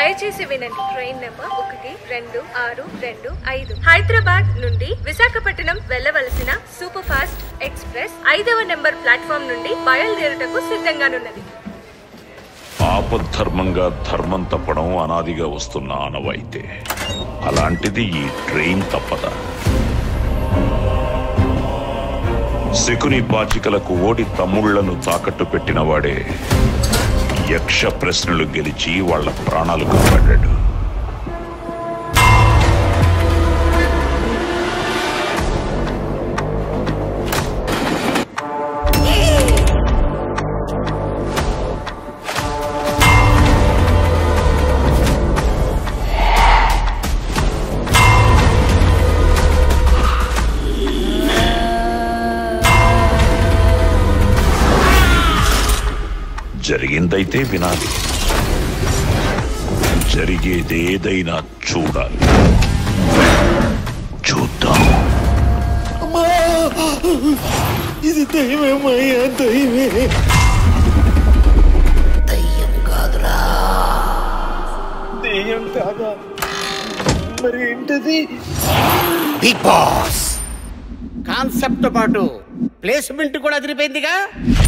దయచేసి వినండి train number ఒకటి రెండు ఆరు రెండు ఐదు హైదరాబాద్ నుండి విశాఖపట్నం వెళ్ళవలసిన సూపర్ ఫాస్ట్ ఎక్స్ప్రెస్ ఐదవ నెంబర్ ప్లాట్ఫామ్ నుండి బయలుదేరుటకు సిద్ధంగానున్నది ఆపద్ధర్మంగా ధర్మం తప్పడం అనాదిగా వస్తున్న ఆనవాయితే అలాంటిది ఈ ట్రైన్ తప్పదా శకుని పాచికలకు ఓడి తమ్ముళ్లను తాకట్టు పెట్టిన వాడే యక్ష ప్రశ్నలు గెలిచి వాళ్ళ ప్రాణాలు కాపాడాడు జరిగిందైతే వినాలి జరిగేదేదైనా చూడాలి చూద్దాం అమ్మా ఇది దయ్యమేమయ్యా దయ్యమే దయ్యం కాదురా దయ్యం కాదా మరి ఏంటది బిగ్ బాస్ కాన్సెప్ట్ తో పాటు ప్లేస్మెంట్ కూడా అదిరిపోయిందిగా